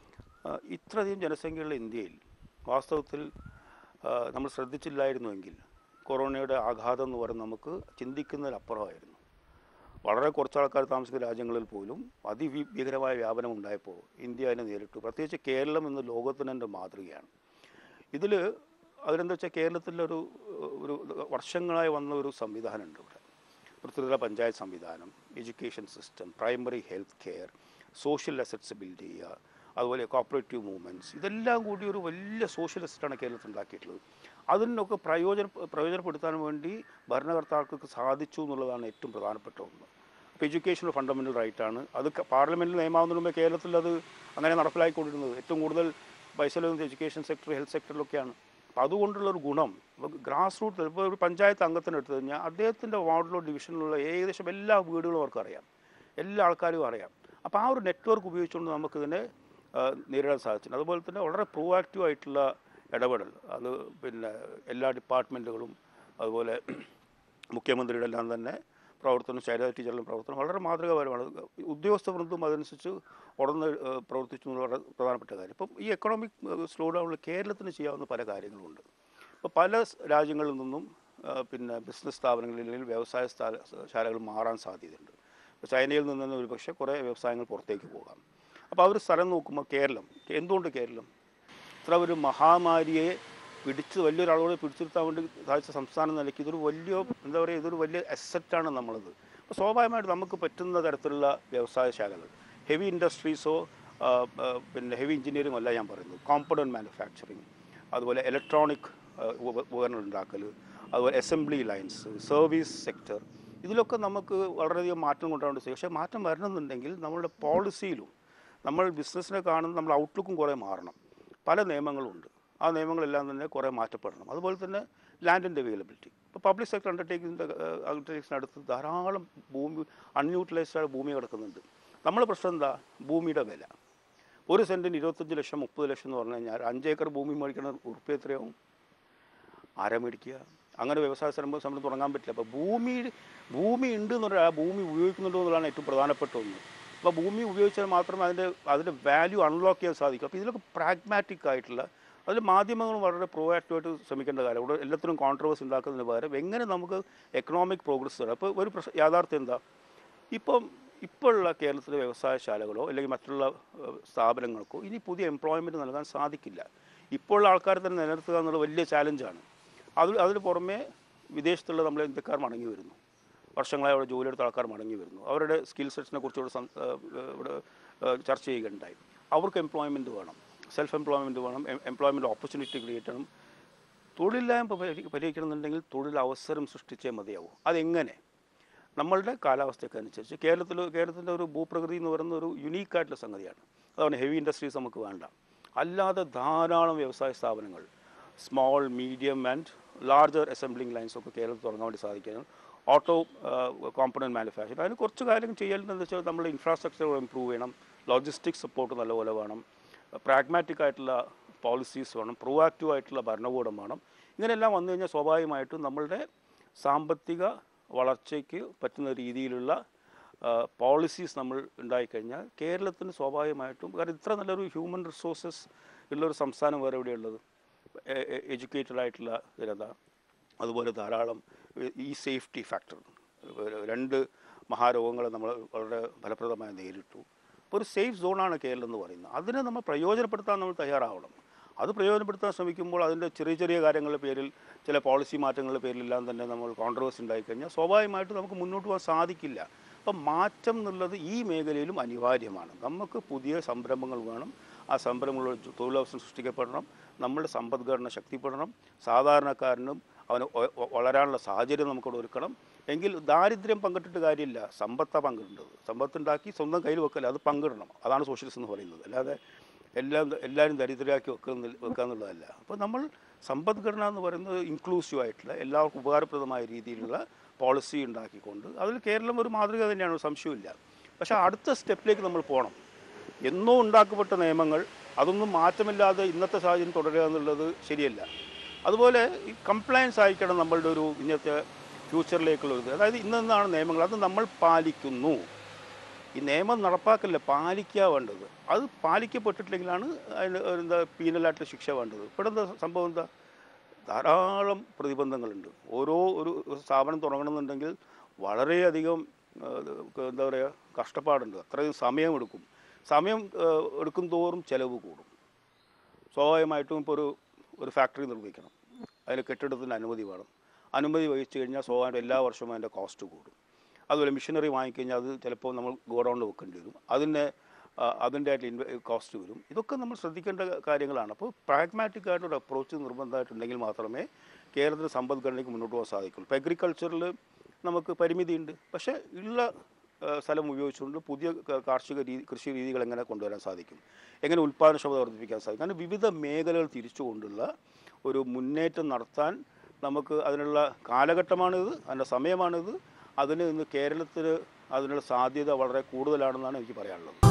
A: ആ, ഇത്രയധികം ജനസംഖ്യയുള്ള ഇന്ത്യയിൽ വാസ്തവത്തിൽ ആ, നമ്മൾ ശ്രദ്ധിച്ചില്ലായിരുന്നുവെങ്കിൽ കൊറോണയുടെ ആഘാതം എന്ന് പറയുന്നത് നമുക്ക് ചിന്തിക്കുന്നതിലപ്പുറമായിരുന്നു വളരെ കുറച്ച് ആൾക്കാർ താമസിക്കുന്ന രാജ്യങ്ങളിൽ പോലും അതിഭീകരമായ വ്യാപനം ഉണ്ടായപ്പോൾ ഇന്ത്യ അതിനെ നേരിട്ടു പ്രത്യേകിച്ച് കേരളം ഇന്ന് ലോകത്തിന് തന്നെ മാതൃകയാണ് ഇതിൽ അതിലെന്താ വെച്ചാൽ കേരളത്തിലൊരു ഒരു വർഷങ്ങളായി വന്ന ഒരു സംവിധാനമുണ്ട് ഇവിടെ ഒരു ത്രിതല പഞ്ചായത്ത് സംവിധാനം education system primary health care social assets build ചെയ്യുക അതുപോലെ കോപ്പറേറ്റീവ് മൂവ്മെൻറ്റ്സ് ഇതെല്ലാം കൂടി ഒരു വലിയ സോഷ്യൽ അസറ്റാണ് കേരളത്തിൽ ഉണ്ടാക്കിയിട്ടുള്ളത് അതിനൊക്കെ പ്രയോജന പ്രയോജനപ്പെടുത്താൻ വേണ്ടി ഭരണകർത്താക്കൾക്ക് സാധിച്ചു എന്നുള്ളതാണ് ഏറ്റവും പ്രധാനപ്പെട്ട ഒന്ന് അപ്പോൾ എഡ്യൂക്കേഷൻ ഒരു ഫണ്ടമെൻ്റൽ റൈറ്റാണ് അത് ക- പാർലമെൻറ്റിൽ നിയമാവുന്നതിന് മുമ്പേ കേരളത്തിൽ അത് അങ്ങനെ നടപ്പിലാക്കിക്കൊണ്ടിരുന്നത് ഏറ്റവും കൂടുതൽ പൈസ ലഭിക്കുന്നത് എഡ്യൂക്കേഷൻ സെക്ടർ ഹെൽത്ത് സെക്ടറിലൊക്കെയാണ് അപ്പോൾ അതുകൊണ്ടുള്ള ഒരു ഗുണം ഗ്രാസ് റൂട്ട് ഇപ്പോൾ ഒരു പഞ്ചായത്ത് അംഗത്തിന് എടുത്തു കഴിഞ്ഞാൽ അദ്ദേഹത്തിൻ്റെ വാർഡിലോ ഡിവിഷനിലുള്ള ഏകദേശം എല്ലാ വീടുകളും അവർക്ക് അറിയാം എല്ലാ ആൾക്കാരും അറിയാം അപ്പോൾ ആ ഒരു നെറ്റ്വർക്ക് ഉപയോഗിച്ചുകൊണ്ട് നമുക്കിതിനെ ആ, നേരിടാൻ സാധിച്ചിട്ടുണ്ട് അതുപോലെ തന്നെ വളരെ പ്രൊആക്റ്റീവ് ആയിട്ടുള്ള ഇടപെടൽ അത് പിന്നെ എല്ലാ ഡിപ്പാർട്ട്മെൻറ്റുകളും അതുപോലെ മുഖ്യമന്ത്രിയുടെ എല്ലാം തന്നെ പ്രവർത്തനം ചൈനാ ടീച്ചറിലും പ്രവർത്തനം വളരെ മാതൃകാപരമാണ് ഉദ്യോഗസ്ഥ വൃന്ദം അതനുസരിച്ച് ഉടന്ന് ഏഹ്, പ്രവർത്തിച്ചു എന്നുള്ള വളരെ പ്രധാനപ്പെട്ട കാര്യം ഇപ്പം ഈ എക്കണോമിക് സ്ലോ ഡൗണിൽ കേരളത്തിന് ചെയ്യാവുന്ന പല കാര്യങ്ങളുണ്ട് ഇപ്പോൾ പല സ് രാജ്യങ്ങളിൽ നിന്നും ആ, പിന്നെ ബിസിനസ് സ്ഥാപനങ്ങളിൽ അല്ലെങ്കിൽ വ്യവസായ സ്ഥാ- ശാലകൾ മാറാൻ സാധ്യതയുണ്ട് ഇപ്പോൾ ചൈനയിൽ നിന്ന് തന്നെ ഒരുപക്ഷെ കുറേ വ്യവസായങ്ങൾ പുറത്തേക്ക് പോകാം അപ്പോൾ അവർ സ്ഥലം നോക്കുമ്പോൾ കേരളം എന്തുകൊണ്ട് കേരളം ഇത്ര ഒരു മഹാമാരിയെ പിടിച്ച് വലിയൊരാളോട് പിടിച്ചിരുത്താൻ വേണ്ടി സാധിച്ച സംസ്ഥാനം നിലയ്ക്ക് ഇതൊരു വലിയ എന്താ പറയുക ഇതൊരു വലിയ അസറ്റാണ് നമ്മളത് അപ്പോൾ സ്വാഭാവികമായിട്ട് നമുക്ക് പറ്റുന്ന തരത്തിലുള്ള വ്യവസായ ശാലകൾ ഹെവി ഇൻഡസ്ട്രീസോ പിന്നെ ഹെവി എഞ്ചിനീയറിംഗ് അല്ല ഞാൻ പറയുന്നത് കോമ്പണൻറ്റ് മാനുഫാക്ചറിങ് അതുപോലെ ഇലക്ട്രോണിക് ഉപകരണങ്ങൾ ഉണ്ടാക്കൽ അതുപോലെ അസംബ്ലി ലൈൻസ് സർവീസ് സെക്ടർ ഇതിലൊക്കെ നമുക്ക് വളരെയധികം മാറ്റം കൊണ്ടുവരേണ്ട ചെയ്യും പക്ഷേ മാറ്റം വരണമെന്നുണ്ടെങ്കിൽ നമ്മളുടെ പോളിസിയിലും നമ്മൾ ബിസിനസ്സിനെ കാണുന്ന നമ്മൾ ഔട്ട്ലുക്കും കുറേ മാറണം പല നിയമങ്ങളുണ്ട് ആ നിയമങ്ങളെല്ലാം തന്നെ കുറേ മാറ്റപ്പെടണം അതുപോലെ തന്നെ ലാൻഡിൻ്റെ അവൈലബിലിറ്റി ഇപ്പോൾ പബ്ലിക് സെക്ടർ അണ്ടർടേക്കിങ്ങിൻ്റെ അണ്ടർടേക്കിങ്സിനടുത്ത് ധാരാളം ഭൂമി അൺയൂട്ടിലൈസ്ഡ് ആയ ഭൂമി കിടക്കുന്നുണ്ട് നമ്മുടെ പ്രശ്നം എന്താ ഭൂമിയുടെ വില ഒരു സെൻറ്റിന് ഇരുപത്തഞ്ച് ലക്ഷം മുപ്പത് ലക്ഷം എന്ന് പറഞ്ഞു കഴിഞ്ഞാൽ അഞ്ചേക്കർ ഭൂമി മേടിക്കണ ഉറുപ്പ്യ എത്രയാവും ആരാ മേടിക്കുക അങ്ങനെ വ്യവസായ സംരംഭം സംരംഭം തുടങ്ങാൻ പറ്റില്ല അപ്പോൾ ഭൂമി ഭൂമി ഉണ്ട് എന്ന് പറഞ്ഞാൽ ആ ഭൂമി ഉപയോഗിക്കുന്നുണ്ടോ എന്നുള്ളതാണ് ഏറ്റവും പ്രധാനപ്പെട്ട ഒന്ന് അപ്പോൾ ഭൂമി ഉപയോഗിച്ചാൽ മാത്രമേ അതിൻ്റെ അതിൻ്റെ വാല്യൂ അൺലോക്ക് ചെയ്യാൻ സാധിക്കൂ അപ്പോൾ ഇതിലൊക്കെ പ്രാഗ്മാറ്റിക് ആയിട്ടുള്ള അതിൽ മാധ്യമങ്ങൾ വളരെ പ്രോആക്റ്റീവായിട്ട് ശ്രമിക്കേണ്ട കാര്യം ഇവിടെ എല്ലാത്തിനും കോൺട്രവേഴ്സ് ഉണ്ടാക്കുന്നതിന് പകരം എങ്ങനെ നമുക്ക് എക്കണോമിക് പ്രോഗ്രസ് തരാം അപ്പോൾ ഒരു പ്രശ്നം യാഥാർത്ഥ്യം എന്താ ഇപ്പം ഇപ്പോഴുള്ള കേരളത്തിലെ വ്യവസായശാലകളോ അല്ലെങ്കിൽ മറ്റുള്ള ഏഹ്, സ്ഥാപനങ്ങൾക്കോ ഇനി പുതിയ എംപ്ലോയ്മെൻറ്റ് നൽകാൻ സാധിക്കില്ല ഇപ്പോഴുള്ള ആൾക്കാരെ തന്നെ നിലനിർത്തുക എന്നുള്ളത് വലിയ ചാലഞ്ചാണ് അത് അതിന് പുറമെ വിദേശത്തുള്ള നമ്മളെ ഇന്ത്യക്കാർ മടങ്ങി വരുന്നു വർഷങ്ങളായി അവിടെ ജോലിയെടുത്ത ആൾക്കാർ മടങ്ങി വരുന്നു അവരുടെ സ്കിൽ സെറ്റ്സിനെ കുറിച്ച് ഇവിടെ സം- ഏഹ്, ഏഹ്, ഇവിടെ ഏഹ്, ചർച്ച ചെയ്യുകയുണ്ടായി അവർക്ക് എംപ്ലോയ്മെൻറ്റ് വേണം സെൽഫ് എംപ്ലോയ്മെൻറ്റ് വേണം എംപ്ലോയ്മെൻറ്റ് ഓപ്പർച്യൂണിറ്റി ക്രിയേറ്റ് ചെയ്യണം തൊഴിലില്ലായ്മ പരി- പരിഹരിക്കണമെന്നുണ്ടെങ്കിൽ തൊഴിൽ അവസരം സൃഷ്ടിച്ചേ മതിയാവും അതെങ്ങനെ നമ്മളുടെ കാലാവസ്ഥയ്ക്ക് അനുസരിച്ച് കേരളത്തിൽ കേരളത്തിൻ്റെ ഒരു ഭൂപ്രകൃതി എന്ന് പറയുന്ന ഒരു യുണീക്കായിട്ടുള്ള സംഗതിയാണ് അതുകൊണ്ട് ഹെവി ഇൻഡസ്ട്രീസ് നമുക്ക് വേണ്ട അല്ലാതെ ധാരാളം വ്യവസായ സ്ഥാപനങ്ങൾ small medium and larger assembling lines ഒക്കെ കേരളത്തിൽ തുടങ്ങാൻ വേണ്ടി സാധിക്കുകയാണ് ഓട്ടോ കോമ്പണൻറ്റ് മാനുഫാക്ചർ അതിന് കുറച്ച് കാര്യങ്ങൾ ചെയ്യേണ്ടതെന്ന് വെച്ചാൽ നമ്മൾ ഇൻഫ്രാസ്ട്രക്ചർ ഇമ്പ്രൂവ് ചെയ്യണം ലോജിസ്റ്റിക്സ് സപ്പോർട്ട് നല്ലപോലെ വേണം പ്രാഗ്മാറ്റിക് ആയിട്ടുള്ള പോളിസീസ് വേണം പ്രൊവാക്റ്റീവ് ആയിട്ടുള്ള ഭരണകൂടം വേണം ഇങ്ങനെയെല്ലാം വന്നു കഴിഞ്ഞാൽ സ്വാഭാവികമായിട്ടും നമ്മളുടെ സാമ്പത്തിക വളർച്ചയ്ക്ക് പറ്റുന്ന രീതിയിലുള്ള പോളിസീസ് നമ്മൾ ഉണ്ടായിക്കഴിഞ്ഞാൽ കേരളത്തിന് സ്വാഭാവികമായിട്ടും കാരണം ഇത്ര നല്ലൊരു ഹ്യൂമൻ റിസോഴ്സസ് ഉള്ളൊരു സംസ്ഥാനം വേറെ എവിടെയുള്ളത് എഡ്യൂക്കേറ്റഡ് ആയിട്ടുള്ള ജനത അതുപോലെ ധാരാളം ഏഹ്, ഈ സേഫ്റ്റി ഫാക്ടർ രണ്ട് മഹാരോഗങ്ങളെ നമ്മൾ വളരെ ഫലപ്രദമായി നേരിട്ടു അപ്പോൾ ഒരു സേഫ് സോണാണ് കേരളം എന്ന് പറയുന്നത് അതിനെ നമ്മൾ പ്രയോജനപ്പെടുത്താൻ നമ്മൾ തയ്യാറാവണം അത് പ്രയോജനപ്പെടുത്താൻ ശ്രമിക്കുമ്പോൾ അതിൻ്റെ ചെറിയ ചെറിയ കാര്യങ്ങളുടെ പേരിൽ ചില പോളിസി മാറ്റങ്ങളുടെ പേരിലെല്ലാം തന്നെ നമ്മൾ കോൺട്രവേഴ്സി ഉണ്ടായിക്കഴിഞ്ഞാൽ സ്വാഭാവികമായിട്ടും നമുക്ക് മുന്നോട്ട് പോകാൻ സാധിക്കില്ല അപ്പം മാറ്റം എന്നുള്ളത് ഈ മേഖലയിലും അനിവാര്യമാണ് നമുക്ക് പുതിയ സംരംഭങ്ങൾ വേണം ആ സംരംഭങ്ങൾ തൊഴിലവസരം സൃഷ്ടിക്കപ്പെടണം നമ്മുടെ സമ്പദ്ഘടന ശക്തിപ്പെടണം സാധാരണക്കാരനും അവന് ഒ- ഒ- വളരാനുള്ള സാഹചര്യം നമുക്കിവിടെ ഒരുക്കണം എങ്കിൽ ദാരിദ്ര്യം പങ്കിട്ടിട്ട് കാര്യമില്ല സമ്പത്താണ് പങ്കിടേണ്ടത് സമ്പത്തുണ്ടാക്കി സ്വന്തം കയ്യിൽ വെക്കല്ല അത് പങ്കിടണം അതാണ് സോഷ്യലിസം എന്ന് പറയുന്നത് അല്ലാതെ എല്ലാം എല്ലാവരും ദരിദ്രരാക്കി വെക്കുന്ന വെക്കുക എന്നുള്ളതല്ല അപ്പോൾ നമ്മൾ സമ്പദ്ഘടന എന്ന് പറയുന്നത് ഇൻക്ലൂസീവ് ആയിട്ടുള്ള എല്ലാവർക്കും ഉപകാരപ്രദമായ രീതിയിലുള്ള പോളിസി ഉണ്ടാക്കിക്കൊണ്ട് അതിൽ കേരളം ഒരു മാതൃക തന്നെയാണ് ഒരു സംശയമില്ല പക്ഷേ അടുത്ത സ്റ്റെപ്പിലേക്ക് നമ്മൾ പോകണം എന്നോ ഉണ്ടാക്കപ്പെട്ട നിയമങ്ങൾ അതൊന്നും മാറ്റമില്ലാതെ ഇന്നത്തെ സാഹചര്യം തുടരുക എന്നുള്ളത് ശരിയല്ല അതുപോലെ ഈ കംപ്ലയൻസ് ആയിരിക്കണം നമ്മളുടെ ഒരു ഇന്നത്തെ ഫ്യൂച്ചറിലേക്കുള്ള ഒരു ഇത് അതായത് ഇന്നെന്നാണ് നിയമങ്ങൾ അത് നമ്മൾ പാലിക്കുന്നു ഈ നിയമം നടപ്പാക്കല്ല പാലിക്കുക വേണ്ടത് അത് പാലിക്കപ്പെട്ടിട്ടില്ലെങ്കിലാണ് അതിന് എന്താ പീനലായിട്ട് ശിക്ഷ വേണ്ടത് ഇവിടെ എന്താ സംഭവം എന്താ ധാരാളം പ്രതിബന്ധങ്ങളുണ്ട് ഓരോ ഒരു ഒരു സ്ഥാപനം തുടങ്ങണമെന്നുണ്ടെങ്കിൽ വളരെയധികം ആ, എന്താ പറയുക കഷ്ടപ്പാടുണ്ട് അത്രയും സമയമെടുക്കും സമയം ആ, എടുക്കും തോറും ചിലവ് കൂടും സ്വാഭാവികമായിട്ടും ഇപ്പോൾ ഒരു ഒരു ഫാക്ടറി നിർമ്മിക്കണം അതിന് കെട്ടിടത്തിന് അനുമതി വേണം അനുമതി വഹിച്ചു കഴിഞ്ഞാൽ സ്വാഭാവികം എല്ലാ വർഷവും അതിൻ്റെ കോസ്റ്റ് കൂടും അതുപോലെ മിഷനറി വാങ്ങിക്കഴിഞ്ഞാൽ അത് ചിലപ്പോൾ നമ്മൾ ഗോഡൗണിൽ വെക്കേണ്ടി വരും അതിന് ആ, അതിൻ്റെ ആയിട്ട് ഇൻവെ കോസ്റ്റ് വരും ഇതൊക്കെ നമ്മൾ ശ്രദ്ധിക്കേണ്ട കാര്യങ്ങളാണ് അപ്പോൾ പ്രാഗ്മാറ്റിക് ആയിട്ടൊരു അപ്രോച്ച് നിർബന്ധമായിട്ടുണ്ടെങ്കിൽ മാത്രമേ കേരളത്തിൻ്റെ സമ്പദ്ഘടനയ്ക്ക് മുന്നോട്ട് പോകാൻ സാധിക്കുള്ളൂ ഇപ്പോൾ അഗ്രികൾച്ചറിൽ നമുക്ക് പരിമിതിയുണ്ട് പക്ഷേ ഉള്ള ആ, സ്ഥലം ഉപയോഗിച്ചുകൊണ്ട് പുതിയ ക- കാർഷിക രീതി കൃഷി രീതികൾ എങ്ങനെ കൊണ്ടുവരാൻ സാധിക്കും എങ്ങനെ ഉൽപ്പാദനക്ഷമത വർദ്ധിപ്പിക്കാൻ സാധിക്കും അങ്ങനെ വിവിധ മേഖലകൾ തിരിച്ചുകൊണ്ടുള്ള ഒരു മുന്നേറ്റം നടത്താൻ നമുക്ക് അതിനുള്ള കാലഘട്ടമാണിത് അതിൻ്റെ സമയമാണിത് അതിന് ഇന്ന് കേരളത്തിൽ അതിനുള്ള സാധ്യത വളരെ കൂടുതലാണെന്നാണ് എനിക്ക് പറയാനുള്ളത്